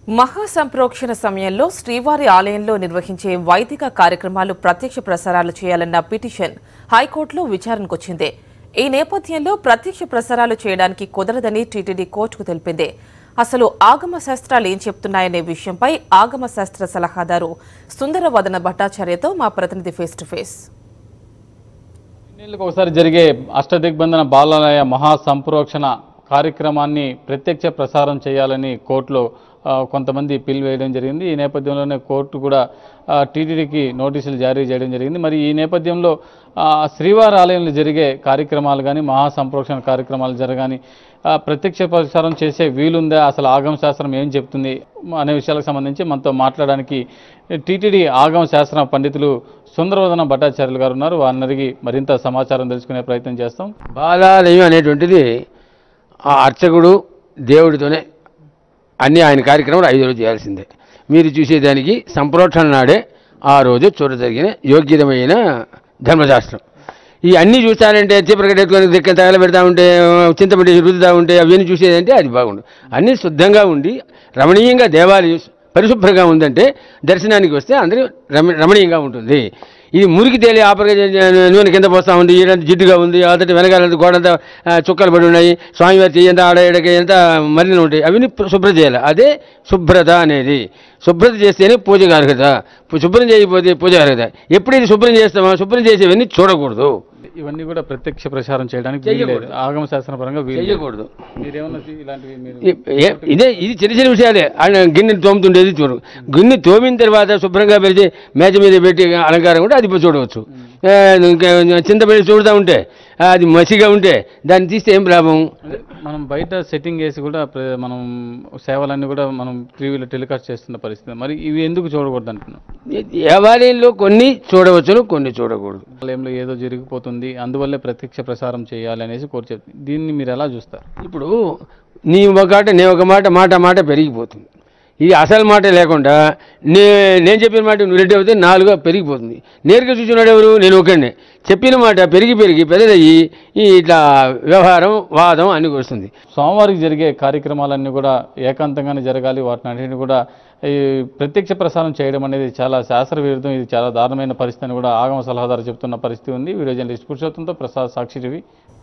మహాసంప్రోక్షణ సమయంలో శ్రీవారి ఆలయంలో నిర్వహించే వైదిక కార్యక్రమాలు ప్రత్యక్ష ప్రసారాలు చేయాలన్న పిటిషన్ హైకోర్టులో విచారణకొచ్చింది ఈ నేపథ్యంలో ప్రత్యక్ష ప్రసారాలు చేయడానికి కుదరదని టీటీడీ కోర్టుకు తెలిపింది అసలు ఆగమ శాస్త్రాలు ఏం చెప్తున్నాయనే విషయంపై ఆగమ శాస్త్ర సలహాదారు సుందరవదన భట్టాచార్యతో మా ప్రతినిధి ఫేస్ టు ఫేస్ ఎన్నేళ్ళకి ఒకసారి జరిగే అష్టదిగ్బంధన బాలాలయ మహాసంప్రోక్షణ కార్యక్రమాన్ని ప్రత్యక్ష ప్రసారం చేయాలని కోర్టులో ఆ, కొంతమంది పిల్ వేయడం జరిగింది ఈ నేపథ్యంలోనే కోర్టు కూడా ఆ, టీటీడీకి నోటీసులు జారీ చేయడం జరిగింది మరి ఈ నేపథ్యంలో ఆ, శ్రీవారి ఆలయంలో జరిగే కార్యక్రమాలు కానీ మహాసంప్రోక్షణ కార్యక్రమాలు జరగాని ఆ, ప్రత్యక్ష ప్రసారం చేసే వీలుందా అసలు ఆగమ శాస్త్రం ఏం చెప్తుంది అనే విషయాలకు సంబంధించి మనతో మాట్లాడడానికి టీటీడీ ఆగమ శాస్త్ర పండితులు సుందరవదన భట్టాచార్యులు గారు ఉన్నారు వారిని అడిగి మరింత సమాచారం తెలుసుకునే ప్రయత్నం చేస్తాం బాలాలయం అనేటువంటిది ఆ అర్చకుడు దేవుడితోనే అన్ని ఆయన కార్యక్రమాలు ఐదు రోజు చేయాల్సిందే మీరు చూసేదానికి సంప్రోక్షణ నాడే ఆ రోజు చూడదగిన యోగ్యతమైన ధర్మశాస్త్రం ఈ అన్నీ చూస్తారంటే చీపరకట ఎత్తుకొని దిక్క తగల పెడతా ఉంటే చింతపడి రుద్దుతా ఉంటే అవన్నీ చూసేదంటే అది బాగుండు అన్నీ శుద్ధంగా ఉండి రమణీయంగా దేవాలయం పరిశుభ్రంగా ఉందంటే దర్శనానికి వస్తే అందరూ రమ రమణీయంగా ఉంటుంది ఇది మురికి తేలి ఆపరగా నూనె కింద పోస్తూ ఉంది ఈడంతా జిడ్డుగా ఉంది అతటి వెనకాల గోడంతా ఆ, చుక్కలు పడి ఉన్నాయి స్వామివారి చెయ్యంతా ఆడ ఈడకి ఎంత మరిన ఉంటాయి అవన్నీ శుభ్రం చేయాలి అదే శుభ్రత అనేది శుభ్రత చేస్తేనే పూజకు అర్హత శుభ్రం చేయకపోతే పూజ అర్హత ఎప్పుడైతే శుభ్రం చేస్తామో శుభ్రం చేసేవన్నీ చూడకూడదు ఇవన్నీ కూడా ప్రత్యక్ష ప్రసారం చేయడానికి వీలు లేదు ఆగమ శాస్త్ర పరంగా వీలు లేదు. చెయ్యకూడదు మీరేమన్నా చూ- ఇలాంటివి మీరు ఇ- ఏ- ఇదే ఇది చిన్న చిన్న విషయాలే ఆయన గిన్నె తోముతుండేది చూడు గిన్నె తోమిన తర్వాత శుభ్రంగా పెడితే మేజ మీద పెట్టి అలంకారం ఉంటే అది ఇప్పుడు చూడవచ్చు ఏ, ఇంకా చింతపడి చూడుతూ ఉంటే అది మసిగా ఉంటే దాన్ని తీస్తే ఏం లాభం అదే మనం బయట సెట్టింగ్ వేసి కూడా ప్ర- మనం సేవలన్నీ కూడా మనం టీవీలో టెలికాస్ట్ చేస్తున్న పరిస్థితి మరి ఇవి ఎందుకు చూడకూడదు అంటున్నాం దేవాలయంలో కొన్ని చూడవచ్చును కొన్ని చూడకూడదు ఆలయంలో ఏదో జరిగిపోతుంది అందువల్లే ప్రత్యక్ష ప్రసారం చేయాలి అనేసి కోరి చెప్తుంది దీన్ని మీరు ఎలా చూస్తారు ఇప్పుడు నీ ఒక మాట నీ ఒక మాట మాట మాట పెరిగిపోతుంది ఇది అసలు మాట లేకుండా నే నేను చెప్పిన మాట నువ్వు రెడ్డి అవుతే నాలుగుగా పెరిగిపోతుంది నేరుగా చూసినాడు ఎవరు నేను ఒకడినే చెప్పిన మాట పెరిగి పెరిగి పెద్దదయ్యి ఈ ఇట్లా వ్యవహారం వాదం అన్ని వస్తుంది సోమవారికి జరిగే కార్యక్రమాలన్నీ కూడా ఏకాంతంగానే జరగాలి వాటిని అన్నింటిని కూడా ఈ ప్రత్యక్ష ప్రసారం చేయడం అనేది చాలా శాస్త్ర విరుద్ధం ఇది చాలా దారుణమైన పరిస్థితి అని కూడా ఆగమ సలహాదారు చెప్తున్న పరిస్థితి ఉంది వీడియో జర్నలిస్ట్ పురుషోత్తంతో ప్రసాద్ సాక్షి టీవీ